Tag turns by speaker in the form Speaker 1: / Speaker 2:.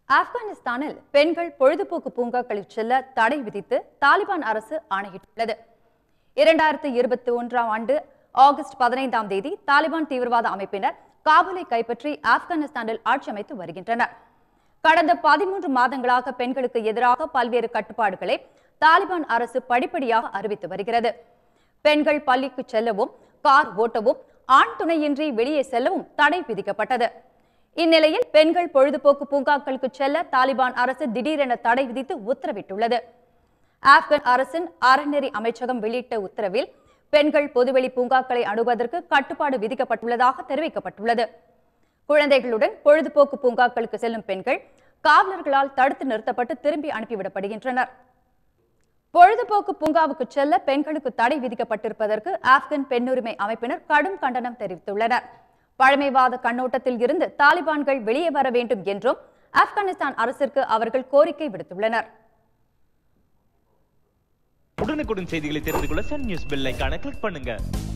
Speaker 1: ஆப்கானிஸ்தானில் பெண்கள் பொழுதுபோக்கு பூங்காக்களில் செல்ல தடை விதித்து தாலிபான் அரசு ஆணையிட்டுள்ளது இரண்டாயிரத்து இருபத்தி ஒன்றாம் ஆண்டு ஆகஸ்ட் பதினைந்தாம் தேதி தாலிபான் தீவிரவாத அமைப்பினர் காபூலை கைப்பற்றி ஆப்கானிஸ்தானில் ஆட்சி அமைத்து வருகின்றனர் கடந்த பதிமூன்று மாதங்களாக பெண்களுக்கு எதிராக பல்வேறு கட்டுப்பாடுகளை தாலிபான் அரசு படிப்படியாக அறிவித்து வருகிறது பெண்கள் பள்ளிக்கு செல்லவும் கார் ஓட்டவும் ஆண் துணையின்றி வெளியே செல்லவும் தடை விதிக்கப்பட்டது இந்நிலையில் பெண்கள் பொழுதுபோக்கு பூங்காக்களுக்கு செல்ல தாலிபான் அரசு திடீரென தடை விதித்து உத்தரவிட்டுள்ளது ஆப்கன் அரசின் அறநெறி அமைச்சகம் வெளியிட்ட உத்தரவில் பெண்கள் பொதுவெளி பூங்காக்களை அணுகுவதற்கு கட்டுப்பாடு விதிக்கப்பட்டுள்ளதாக தெரிவிக்கப்பட்டுள்ளது குழந்தைகளுடன் பொழுதுபோக்கு பூங்காக்களுக்கு செல்லும் பெண்கள் காவலர்களால் தடுத்து நிறுத்தப்பட்டு திரும்பி அனுப்பிவிடப்படுகின்றனர் பொழுதுபோக்கு பூங்காவுக்கு செல்ல பெண்களுக்கு தடை விதிக்கப்பட்டிருப்பதற்கு ஆப்கன் பெண்ணுரிமை அமைப்பினர் கடும் கண்டனம் தெரிவித்துள்ளனர் பழமைவாத கண்ணோட்டத்தில் இருந்து தாலிபான்கள் வெளியே வர வேண்டும் என்றும் ஆப்கானிஸ்தான் அரசிற்கு அவர்கள் கோரிக்கை விடுத்துள்ளனர்
Speaker 2: உடனுக்குடன் செய்திகளை தெரிந்து கொள்ள சன் நியூஸ் பெல் ஐகானை கிளிக் பண்ணுங்க